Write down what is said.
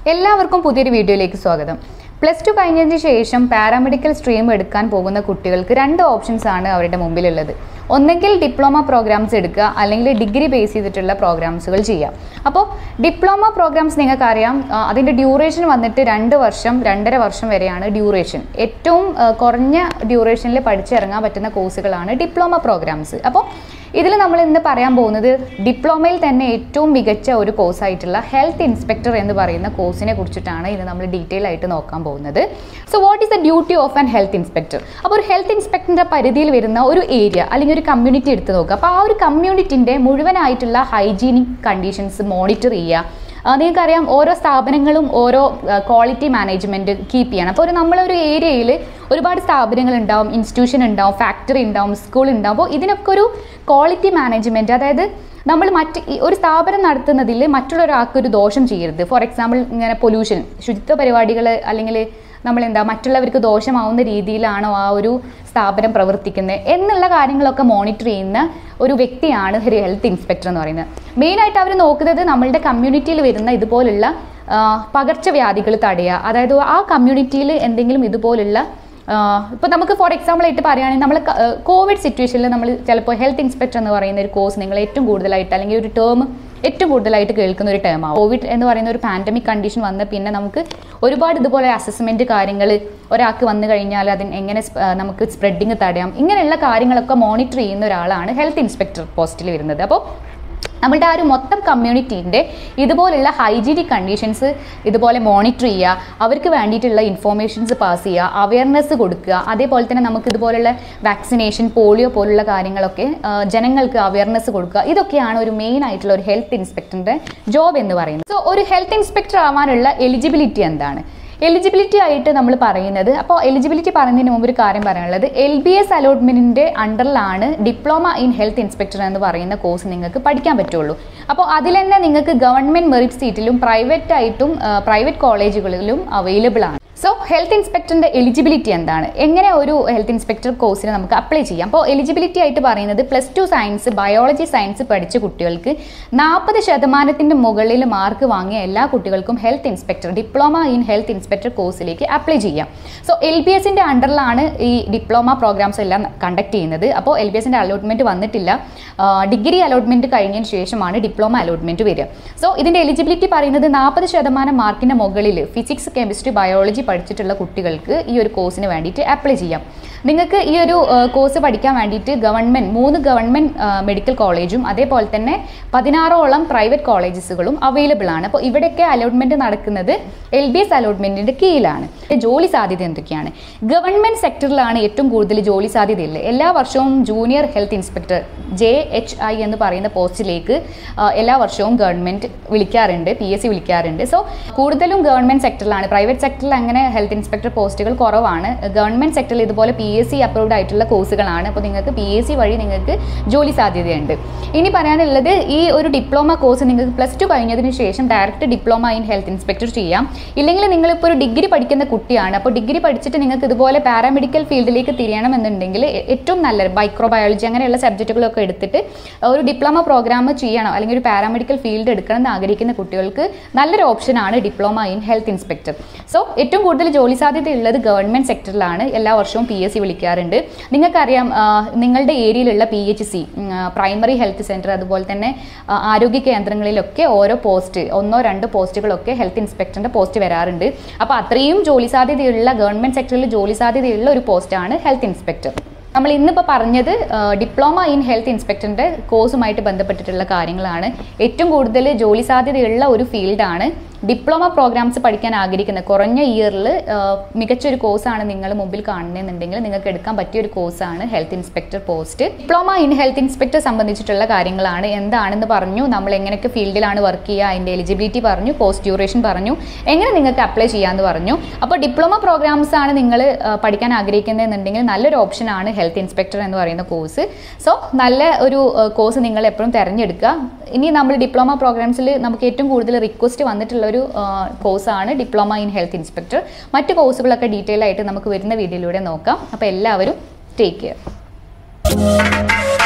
എല്ലാവർക്കും പുതിയൊരു വീഡിയോയിലേക്ക് സ്വാഗതം പ്ലസ് ടു കഴിഞ്ഞതിന് ശേഷം പാരാമെഡിക്കൽ സ്ട്രീം എടുക്കാൻ പോകുന്ന കുട്ടികൾക്ക് രണ്ട് ഓപ്ഷൻസ് ആണ് അവരുടെ മുമ്പിലുള്ളത് ഒന്നെങ്കിൽ ഡിപ്ലോമ പ്രോഗ്രാംസ് എടുക്കുക അല്ലെങ്കിൽ ഡിഗ്രി ബേസ് ചെയ്തിട്ടുള്ള പ്രോഗ്രാംസുകൾ ചെയ്യാം അപ്പോൾ ഡിപ്ലോമ പ്രോഗ്രാംസ് നിങ്ങൾക്കറിയാം ആ, അതിൻ്റെ ഡ്യൂറേഷൻ വന്നിട്ട് രണ്ട് വർഷം രണ്ടര വർഷം വരെയാണ് ഡ്യൂറേഷൻ ഏറ്റവും ആ, കുറഞ്ഞ ഡ്യൂറേഷനിൽ പഠിച്ചിറങ്ങാൻ പറ്റുന്ന കോഴ്സുകളാണ് ഡിപ്ലോമ പ്രോഗ്രാംസ് അപ്പോൾ ഇതിൽ നമ്മൾ ഇന്ന് പറയാൻ പോകുന്നത് ഡിപ്ലോമയിൽ തന്നെ ഏറ്റവും മികച്ച ഒരു കോഴ്സായിട്ടുള്ള ഹെൽത്ത് ഇൻസ്പെക്ടർ എന്ന് പറയുന്ന കോഴ്സിനെ കുറിച്ചിട്ടാണ് ഇന്ന് നമ്മൾ ഡീറ്റെയിൽ ആയിട്ട് നോക്കാൻ പോകുന്നത് so what is the duty of an health inspector അപ്പോൾ ഒരു ഹെൽത്ത് ഇൻസ്പെക്ടറിൻ്റെ പരിധിയിൽ വരുന്ന ഒരു ഏരിയ അല്ലെങ്കിൽ ഒരു കമ്മ്യൂണിറ്റി എടുത്ത് നോക്കുക അപ്പോൾ ആ ഒരു കമ്മ്യൂണിറ്റിൻ്റെ മുഴുവനായിട്ടുള്ള ഹൈജീനിക് കണ്ടീഷൻസ് മോണിറ്റർ ചെയ്യുക ആ, നിങ്ങൾക്കറിയാം ഓരോ സ്ഥാപനങ്ങളും ഓരോ ക്വാളിറ്റി മാനേജ്മെന്റ് കീപ്പ് ചെയ്യണം അപ്പോൾ ഒരു നമ്മളൊരു ഏരിയയിൽ ഒരുപാട് സ്ഥാപനങ്ങൾ ഉണ്ടാവും ഇൻസ്റ്റിറ്റ്യൂഷൻ ഉണ്ടാവും ഫാക്ടറി ഉണ്ടാവും സ്കൂൾ ഉണ്ടാവും അപ്പോൾ ഇതിനൊക്കെ ഒരു ക്വാളിറ്റി മാനേജ്മെന്റ് അതായത് നമ്മൾ മറ്റ് ഈ ഒരു സ്ഥാപനം നടത്തുന്നതിൽ മറ്റുള്ള ഒരാൾക്ക് ഒരു ദോഷം ചെയ്യരുത് ഫോർ എക്സാമ്പിൾ ഇങ്ങനെ പൊല്യൂഷൻ ശുചിത്വ പരിപാടികൾ അല്ലെങ്കിൽ നമ്മൾ എന്താ മറ്റുള്ളവർക്ക് ദോഷമാവുന്ന രീതിയിലാണോ ആ ഒരു സ്ഥാപനം പ്രവർത്തിക്കുന്നത് എന്നുള്ള കാര്യങ്ങളൊക്കെ മോണിറ്റർ ചെയ്യുന്ന ഒരു വ്യക്തിയാണ് ഒരു ഹെൽത്ത് ഇൻസ്പെക്ടർ എന്ന് പറയുന്നത് മെയിനായിട്ട് അവർ നോക്കുന്നത് നമ്മളുടെ കമ്മ്യൂണിറ്റിയിൽ വരുന്ന ഇതുപോലുള്ള ആ, പകർച്ചവ്യാധികൾ തടയുക അതായത് ആ കമ്മ്യൂണിറ്റിയിൽ എന്തെങ്കിലും ഇതുപോലുള്ള ഇപ്പോൾ നമുക്ക് ഫോർ എക്സാമ്പിൾ ആയിട്ട് പറയുകയാണെങ്കിൽ നമ്മൾ കോവിഡ് സിറ്റുവേഷനിൽ നമ്മൾ ചിലപ്പോൾ ഹെൽത്ത് ഇൻസ്പെക്ടർ എന്ന് പറയുന്ന ഒരു കോഴ്സ് നിങ്ങൾ ഏറ്റവും കൂടുതലായിട്ട് അല്ലെങ്കിൽ ഒരു ടേം ഏറ്റവും കൂടുതലായിട്ട് കേൾക്കുന്ന ഒരു ടേമാണ് കോവിഡ് എന്ന് പറയുന്ന ഒരു പാൻഡമിക് കണ്ടീഷൻ വന്ന് പിന്നെ നമുക്ക് ഒരുപാട് ഇതുപോലെ അസസ്മെൻറ്റ് കാര്യങ്ങൾ ഒരാൾക്ക് വന്നു കഴിഞ്ഞാൽ അതിന് എങ്ങനെ സ്പ- ആ, നമുക്ക് സ്പ്രെഡിങ് തടയാം ഇങ്ങനെയുള്ള കാര്യങ്ങളൊക്കെ മോണിറ്റർ ചെയ്യുന്ന ഒരാളാണ് ഹെൽത്ത് ഇൻസ്പെക്ടർ പോസ്റ്റിൽ വരുന്നത് അപ്പോൾ നമ്മളുടെ ആ ഒരു മൊത്തം കമ്മ്യൂണിറ്റീൻ്റെ ഇതുപോലുള്ള ഹൈജീനിക് കണ്ടീഷൻസ് ഇതുപോലെ മോണിറ്റർ ചെയ്യുക അവർക്ക് വേണ്ടിയിട്ടുള്ള ഇൻഫോർമേഷൻസ് പാസ് ചെയ്യുക അവയർനെസ് കൊടുക്കുക അതേപോലെ തന്നെ നമുക്ക് ഇതുപോലുള്ള വാക്സിനേഷൻ പോളിയോ പോലുള്ള കാര്യങ്ങളൊക്കെ ആ, ജനങ്ങൾക്ക് അവയർനെസ് കൊടുക്കുക ഇതൊക്കെയാണ് ഒരു മെയിൻ ആയിട്ടുള്ള ഒരു ഹെൽത്ത് ഇൻസ്പെക്ടറിൻ്റെ ജോബ് എന്ന് പറയുന്നത് സോ ഒരു ഹെൽത്ത് ഇൻസ്പെക്ടർ ആവാനുള്ള എലിജിബിലിറ്റി എന്താണ് എലിജിബിലിറ്റി ആയിട്ട് നമ്മൾ പറയുന്നത് അപ്പോൾ എലിജിബിലിറ്റി പറയുന്നതിന് മുമ്പ് ഒരു കാര്യം പറയാനുള്ളത് എൽ ബി എസ് അലോട്ട്മെന്റിന്റെ അണ്ടറിലാണ് ഡിപ്ലോമ ഇൻ ഹെൽത്ത് ഇൻസ്പെക്ടർ എന്ന് പറയുന്ന കോഴ്സ് നിങ്ങൾക്ക് പഠിക്കാൻ പറ്റുള്ളൂ അപ്പോൾ അതിൽ തന്നെ നിങ്ങൾക്ക് ഗവൺമെന്റ് മെറിറ്റ് സീറ്റിലും പ്രൈവറ്റ് ആയിട്ടും പ്രൈവറ്റ് കോളേജുകളിലും അവൈലബിൾ ആണ് സോ ഹെൽത്ത് ഇൻസ്പെക്ടറിന്റെ എലിജിബിലിറ്റി എന്താണ് എങ്ങനെ ഒരു ഹെൽത്ത് ഇൻസ്പെക്ടർ കോഴ്സിന് നമുക്ക് അപ്ലൈ ചെയ്യാം അപ്പോൾ എലിജിബിലിറ്റി ആയിട്ട് പറയുന്നത് plus two science biology science പഠിച്ച കുട്ടികൾക്ക് നാൽപ്പത് ശതമാനത്തിന്റെ മുകളിൽ മാർക്ക് വാങ്ങിയ എല്ലാ കുട്ടികൾക്കും health inspector diploma in health inspector കോഴ്സിലേക്ക് അപ്ലൈ ചെയ്യാം സോ എൽ ബി എസിന്റെ അണ്ടറിലാണ് ഈ ഡിപ്ലോമ പ്രോഗ്രാംസ് എല്ലാം കണ്ടക്ട് ചെയ്യുന്നത് അപ്പോൾ എൽ ബി എസിന്റെ അലോട്ട്മെന്റ് വന്നിട്ടില്ല ഡിഗ്രി അലോട്ട്മെന്റ് കഴിഞ്ഞതിന് ശേഷമാണ് ഡിപ്ലോമ അലോട്ട്മെന്റ് വരിക സോ ഇതിന്റെ എലിജിബിലിറ്റി പറയുന്നത് നാൽപ്പത് ശതമാനം മാർക്കിന്റെ മുകളിൽ ഫിസിക്സ് കെമിസ്ട്രി ബയോളജി പഠിച്ചിട്ടുള്ള കുട്ടികൾക്ക് ഈ ഒരു കോഴ്സിന് വേണ്ടിയിട്ട് അപ്ലൈ ചെയ്യാം നിങ്ങൾക്ക് ഈ ഒരു കോഴ്സ് പഠിക്കാൻ വേണ്ടിയിട്ട് ഗവൺമെന്റ് മൂന്ന് ഗവൺമെന്റ് മെഡിക്കൽ കോളേജും അതേപോലെ തന്നെ പതിനാറോളം പ്രൈവറ്റ് കോളേജസുകളും അവൈലബിൾ ആണ് അപ്പോൾ ഇവിടെയൊക്കെ അലോട്ട്മെന്റ് നടക്കുന്നത് എൽ ബി എസ് അലോട്ട്മെന്റിന്റെ കീഴിലാണ് ജോലി സാധ്യത എന്തൊക്കെയാണ് ഗവൺമെന്റ് സെക്ടറിലാണ് ഏറ്റവും കൂടുതൽ ജോലി സാധ്യതയുള്ളത് എല്ലാ വർഷവും junior health inspector J H I എന്ന് പറയുന്ന പോസ്റ്റിലേക്ക് ആ, എല്ലാ വർഷവും ഗവൺമെന്റ് വിളിക്കാറുണ്ട് പി എസ് സി വിളിക്കാറുണ്ട് സോ കൂടുതലും ഗവൺമെന്റ് സെക്ടറിലാണ് പ്രൈവറ്റ് സെക്ടറിൽ അങ്ങനെ ഹെൽത്ത് ഇൻസ്പെക്ടർ പോസ്റ്റുകൾ കുറവാണ് ഗവൺമെന്റ് സെക്ടറിൽ ഇതുപോലെ പി എസ് സി അപ്രൂവ്ഡ് ആയിട്ടുള്ള കോഴ്സുകളാണ് അപ്പോൾ നിങ്ങൾക്ക് പി എസ് സി വഴി നിങ്ങൾക്ക് ജോലി സാധ്യതയുണ്ട് ഇനി പറയാനുള്ളത് ഈ ഒരു ഡിപ്ലോമ കോഴ്സ് നിങ്ങൾക്ക് പ്ലസ് ടു കഴിഞ്ഞതിന് ശേഷം direct diploma in health inspector ചെയ്യാം ഇല്ലെങ്കിൽ നിങ്ങളിപ്പോൾ ഒരു ഡിഗ്രി പഠിക്കുന്ന കുട്ടിയാണ് അപ്പോൾ ഡിഗ്രി പഠിച്ചിട്ട് നിങ്ങൾക്ക് ഇതുപോലെ പാരാമെഡിക്കൽ ഫീൽഡിലേക്ക് തിരിയണമെന്നുണ്ടെങ്കിൽ എ- ഏറ്റവും നല്ലത് മൈക്രോബയോളജി അങ്ങനെയുള്ള സബ്ജക്റ്റുകളൊക്കെ എടുത്തിട്ട് ഒരു ഡിപ്ലോമ പ്രോഗ്രാം ചെയ്യണം അല്ലെങ്കിൽ ഒരു പാരാമെഡിക്കൽ ഫീൽഡ് എടുക്കണം എന്ന് ആഗ്രഹിക്കുന്ന കുട്ടികൾക്ക് നല്ലൊരു ഓപ്ഷനാണ് diploma in health inspector so ഏറ്റവും കൂടുതൽ ജോലി സാധ്യതയുള്ളത് ഗവൺമെന്റ് സെക്ടറിലാണ് എല്ലാ വർഷവും പി എസ് സി വിളിക്കാറുണ്ട് നിങ്ങൾക്കറിയാം ആ, നിങ്ങളുടെ ഏരിയയിലുള്ള P H C primary health centre അതുപോലെ തന്നെ ആ, ആരോഗ്യ കേന്ദ്രങ്ങളിലൊക്കെ ഓരോ പോസ്റ്റ് ഒന്നോ രണ്ടോ പോസ്റ്റുകളൊക്കെ ഹെൽത്ത് ഇൻസ്പെക്ടറിൻ്റെ പോസ്റ്റ് വരാറുണ്ട് അപ്പോൾ അത്രയും ജോലി സാധ്യതയുള്ള ഗവൺമെൻറ് സെക്ടറിൽ ജോലി സാധ്യതയുള്ള ഒരു പോസ്റ്റാണ് ഹെൽത്ത് ഇൻസ്പെക്ടർ നമ്മൾ ഇന്നിപ്പോൾ പറഞ്ഞത് ഡിപ്ലോമ ഇൻ ഹെൽത്ത് ഇൻസ്പെക്ടറിൻ്റെ കോഴ്സുമായിട്ട് ബന്ധപ്പെട്ടിട്ടുള്ള കാര്യങ്ങളാണ് ഏറ്റവും കൂടുതൽ ജോലി സാധ്യതയുള്ള ഒരു ഫീൽഡാണ് ഡിപ്ലോമ പ്രോഗ്രാംസ് പഠിക്കാൻ ആഗ്രഹിക്കുന്ന കുറഞ്ഞ ഇയറിൽ മികച്ചൊരു കോഴ്സാണ് നിങ്ങൾ മുമ്പിൽ കാണുന്നതെന്നുണ്ടെങ്കിൽ നിങ്ങൾക്ക് എടുക്കാൻ പറ്റിയ ഒരു കോഴ്സാണ് health inspector post diploma in health inspector സംബന്ധിച്ചിട്ടുള്ള കാര്യങ്ങളാണ് എന്താണെന്ന് പറഞ്ഞു നമ്മൾ എങ്ങനെയൊക്കെ ഫീൽഡിലാണ് വർക്ക് ചെയ്യുക അതിൻ്റെ എലിജിബിലിറ്റി പറഞ്ഞു കോഴ്സ് ഡ്യൂറേഷൻ പറഞ്ഞു എങ്ങനെ നിങ്ങൾക്ക് അപ്ലൈ ചെയ്യാമെന്ന് പറഞ്ഞു അപ്പോൾ ഡിപ്ലോമ പ്രോഗ്രാംസ് ആണ് നിങ്ങൾ പഠിക്കാൻ ആഗ്രഹിക്കുന്നതെന്നുണ്ടെങ്കിൽ നല്ലൊരു ഓപ്ഷനാണ് ഹെൽത്ത് ഇൻസ്പെക്ടർ എന്ന് പറയുന്ന കോഴ്സ് സോ നല്ല ഒരു കോഴ്സ് നിങ്ങൾ എപ്പോഴും തിരഞ്ഞെടുക്കുക ഇനി നമ്മൾ ഡിപ്ലോമ പ്രോഗ്രാംസിൽ നമുക്ക് ഏറ്റവും കൂടുതൽ റിക്വസ്റ്റ് വന്നിട്ടുള്ള ഒരു കോഴ്സാണ് ഡിപ്ലോമ ഇൻ ഹെൽത്ത് ഇൻസ്പെക്ടർ മറ്റ് കോഴ്സുകളൊക്കെ ഡീറ്റെയിൽ ആയിട്ട് നമുക്ക് വരുന്ന വീഡിയോയിലൂടെ നോക്കാം അപ്പോൾ എല്ലാവരും ടേക്ക് കെയർ